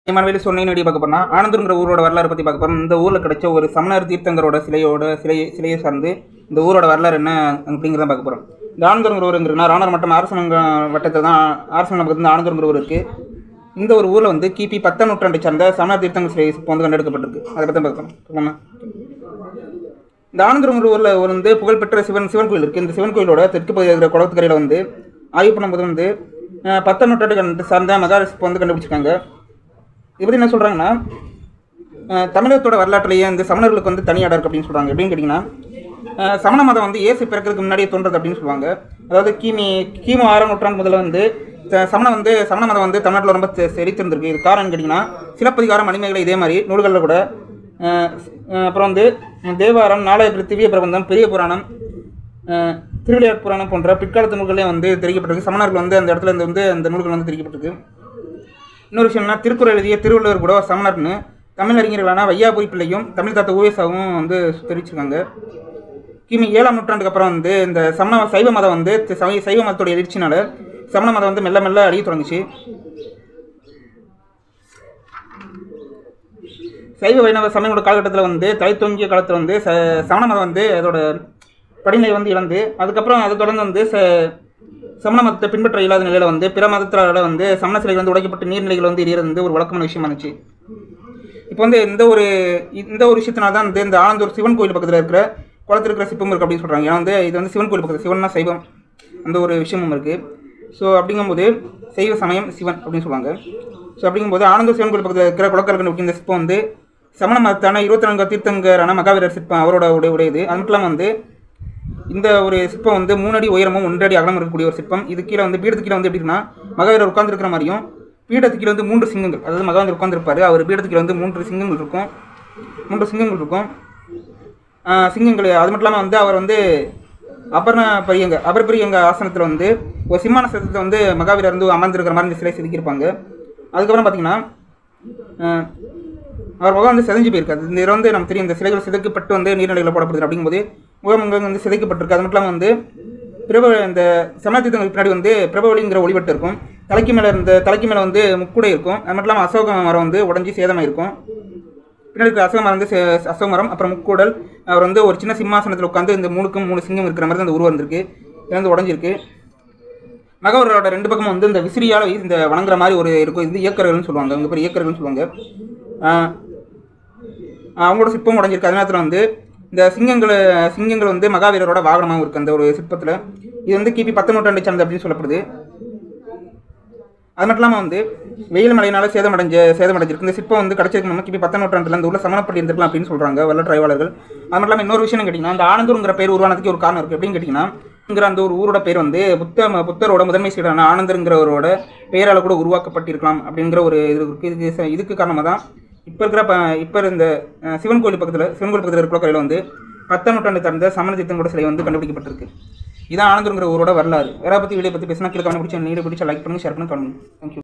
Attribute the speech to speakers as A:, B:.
A: மனவேலி சொன்னேன்னு எப்படி பார்க்க போறோம்னா ஆனந்தூர்ங்கிற ஊரோட வரலாறு பற்றி பார்க்க போறோம் இந்த ஊரில் கிடைச்ச ஒரு சமணர் தீர்த்தங்கரோட சிலையோட சிலை சிலையை சார்ந்து இந்த ஊரோட வரலாறு என்ன அப்படிங்கிறத பார்க்க போகிறோம் இந்த ஆனந்தூர்ங்கிற ஊருங்கிறனா ராணர் மட்டம் அரசமங்க வட்டத்தில் தான் அரசமங்க பக்கத்தில் இந்த ஆனந்தூர்ங்கிற ஊர் இருக்குது இந்த ஒரு ஊரில் வந்து கிபி பத்தாம் நூற்றாண்டை சார்ந்த சமணர் தீர்த்தங்க சிலை இப்போ வந்து கண்டெடுக்கப்பட்டிருக்கு அதை பற்றி பார்க்கலாம் சொல்லலாமா இந்த ஆனந்தூர்ங்கிற ஊரில் ஒரு வந்து புகழ்பெற்ற சிவன் சிவன் கோயில் இருக்குது இந்த சிவன் கோயிலோட தெற்கு பகுதியில் இருக்கிற குளத்துக்கரையில் வந்து ஆய்வு பண்ணும்போது வந்து அஹ், பத்தாம் நூற்றாண்டு கண்டு சார்ந்த மகாரிஷி இப்போ வந்து கண்டுபிடிச்சிருக்காங்க இது பற்றி என்ன சொல்கிறாங்கன்னா தமிழகத்தோட வரலாற்றுலேயே இந்த சமணர்களுக்கு வந்து தனி இடம் இருக்குது அப்படின்னு சொல்கிறாங்க எப்படின்னு கேட்டிங்கன்னா அஹ், சமண மதம் வந்து இயேசு பிறக்கிறதுக்கு முன்னாடியே தோன்றது அப்படின்னு சொல்லுவாங்க அதாவது கிமி கிமு ஆறாம் நூற்றாண்டு முதல்ல வந்து ச- சமணம் வந்து சமண மதம் வந்து தமிழ்நாட்டில் ரொம்ப செ- செழித்திருந்திருக்கு இது காரணம் கேட்டிங்கன்னா சிலப்பதிகாரம் மணிமேகலை இதே மாதிரி நூல்களில் கூட அஹ், அஹ், அப்புறம் வந்து தேவாரம் நாளைய பிருத்திவிய பிரபந்தம் பெரிய புராணம் அஹ், திருவிளையாட் புராணம் போன்ற பிற்காலத்து நூல்களே வந்து தெரிவிக்கப்பட்டிருக்கு சமணர்கள் வந்து அந்த இடத்துல இருந்து வந்து அந்த நூல்கள் வந்து தெரிவிக்கப்பட்டிருக்கு இன்னொரு விஷயம்னா திருக்குறள் எழுதிய திருவள்ளுவர் கூட ஒரு சமணர்னு தமிழ் அறிஞர்களான வையாபுரி பிள்ளையும் தமிழ் தாத்த ஊவேசாவும் வந்து தெரிவிச்சிருக்காங்க கிமி ஏழாம் நூற்றாண்டுக்கு அப்புறம் வந்து இந்த சமண சைவ மதம் வந்து தி- சை- சைவ மதத்தோட எதிர்ச்சினால சமண மதம் வந்து மெல்ல மெல்ல அழிய தொடங்குச்சு சைவ வைணவ சமயங்களோட காலகட்டத்தில் வந்து தலை தோங்கிய காலத்தில் வந்து ச சமண மதம் வந்து அதோட படிநிலை வந்து இழந்து அதுக்கப்புறம் அதை தொடர்ந்து வந்து ச சமண மதத்தை பின்பற்ற இயலாத நிலையில் வந்து பிற மதத்தினால வந்து சமண சிலைகள் வந்து உடைக்கப்பட்டு நீர்நிலைகள் வந்து எரியறது வந்து ஒரு வழக்கமான விஷயமா இருந்துச்சு இப்போ வந்து இந்த ஒரு இந்த ஒரு விஷயத்தினால தான் வந்து இந்த ஆனந்தூர் சிவன் கோயில் பக்கத்தில் இருக்கிற குளத்தில் இருக்கிற சிற்பம் இருக்குது அப்படின்னு சொல்கிறாங்க ஏன்னா வந்து இது வந்து சிவன் கோயில் பக்கத்தில் சிவன்னா சைவம் அந்த ஒரு விஷயமும் இருக்குது ஸோ அப்படிங்கும்போது சைவ சமயம் சிவன் அப்படின்னு சொல்லுவாங்க ஸோ அப்படிங்கும்போது ஆனந்தூர் சிவன் கோயில் பக்கத்தில் இருக்கிற குளக்கருக்கு இந்த சிற்பம் வந்து சமண மதத்தான இருபத்தி நான்கு தீர்த்தங்கரான மகாவீரர் சிற்பம் அவரோட உடைய உடையது அது மட்டும் இல்லாமல் வந்து இந்த ஒரு சிற்பம் வந்து மூணு அடி உயரமும் ஒன்றரை அடி அகலம் இருக்கக்கூடிய ஒரு சிற்பம் இது கீழே வந்து பீடத்துக்கு கீழே வந்து எப்படின்னா மகாவீரர் உட்கார்ந்துருக்கிற மாதிரியும் பீடத்துக்கு கீழே வந்து மூன்று சிங்கங்கள் அதாவது மகாவீரர் உட்கார்ந்துருப்பாரு அவர் பீடத்துக்கு கீழே வந்து மூன்று சிங்கங்கள் இருக்கும் மூன்று சிங்கங்கள் இருக்கும் ஆஹ் சிங்கங்கள் அது மட்டும் இல்லாமல் வந்து அவர் வந்து அபர்ண பெரியங்க அபர் பெரியங்க ஆசனத்தில் வந்து ஒரு சிம்மாசனத்தில் வந்து மகாவீரர் வந்து அமர்ந்திருக்கிற மாதிரி இந்த சிலை செதுக்கியிருப்பாங்க அதுக்கப்புறம் பார்த்தீங்கன்னா ஆஹ் அவர் முகம் வந்து செதஞ்சு போயிருக்காது இந்த இது வந்து நமக்கு தெரியும் இந்த சிலைகள் சிதைக்கப்பட்டு வந்து நீர்நிலைகளில் போடப்படுது அப்படிங்கும்போது முகம் அங்கே வந்து சிதைக்கப்பட்டிருக்கு அது மட்டும் இல்லாமல் வந்து பிரப இந்த சமணத்தீர்த்தங்களுக்கு பின்னாடி வந்து பிரபவலிங்கிற ஒளிவட்டு இருக்கும் தலைக்கு மேலே இருந்த தலைக்கு மேலே வந்து முக்குடை இருக்கும் அது மட்டும் இல்லாமல் அசோக மரம் வந்து உடஞ்சி சேதமாக இருக்கும் பின்னாடி இருக்கிற அசோக மரம் வந்து சே- அசோக மரம் அப்புறம் முக்கூடல் அவர் வந்து ஒரு சின்ன சிம்மாசனத்தில் உட்காந்து இந்த மூணுக்கும் மூணு சிங்கம் இருக்கிற மாதிரி தான் அந்த உருவம் இருந்திருக்கு இது வந்து உடஞ்சிருக்கு மகவரோட ரெண்டு பக்கமும் வந்து இந்த விசிறியால் இந்த வணங்குற மாதிரி ஒரு இருக்கும் இது இயக்கர்கள்னு சொல்லுவாங்க அவங்க பேர் இயக்கர்கள்னு சொல்லுவாங்க ஆஹ் ஆஹ் அவங்களோட சிற்பம் உடஞ்சிருக்கு அதே நேரத்தில் வந்து இந்த சிங்கங்கள் சிங்கங்கள் வந்து மகாவீரரோட வாகனமாகவும் இருக்குது அந்த ஒரு சிற்பத்தில் இது வந்து கிபி பத்து நூற்றாண்டை சார்ந்த அப்படின்னு சொல்லப்படுது அது மட்டும் இல்லாமல் வந்து வெயில் மழையினால சேதமடைஞ்ச சேதமடைஞ்சிருக்கு இந்த சிற்பம் வந்து கிடச்சிருக்கு நம்ம கிபி பத்தாம் நூற்றாண்டுல இந்த ஊரில் சமணப்பள்ளி இருந்திருக்கலாம் அப்படின்னு சொல்கிறாங்க வரலாற்று ஆய்வாளர்கள் அது மட்டும் இல்லாமல் இன்னொரு விஷயம் கேட்டிங்கன்னா அந்த ஆனந்தூருங்கிற பேர் உருவானதுக்கு ஒரு காரணம் இருக்குது எப்படின்னு கேட்டிங்கன்னா இங்கிற அந்த ஒரு ஊரோட பேர் வந்து புத்த புத்தரோட முதன்மை சீடரான ஆனந்தருங்கிறவரோட பெயரால் கூட உருவாக்கப்பட்டிருக்கலாம் அப்படிங்கிற ஒரு இது இருக்குது இதுக்கு ச- இதுக்கு காரணமாக தான் இப்போ இருக்கிற ப இப்போ இந்த அஹ், சிவன் கோயில் பக்கத்தில் சிவன் கோயில் பக்கத்தில் இருக்கிற குளக்கரையில் வந்து பத்தாம் நூற்றாண்டு தந்த சமண தீர்த்தங்களோட சிலை வந்து கண்டுபிடிக்கப்பட்டிருக்கு இதான் ஆனந்தருங்கிற ஊரோட வரலாறு வேற பற்றி வீடியோ பற்றி பேசினா கீழே கண்டுபிடிச்ச நீடு பிடிச்ச லைக் பண்ணுங்க ஷேர் பண்ணுங்க கமெண்ட் தேங்க்யூ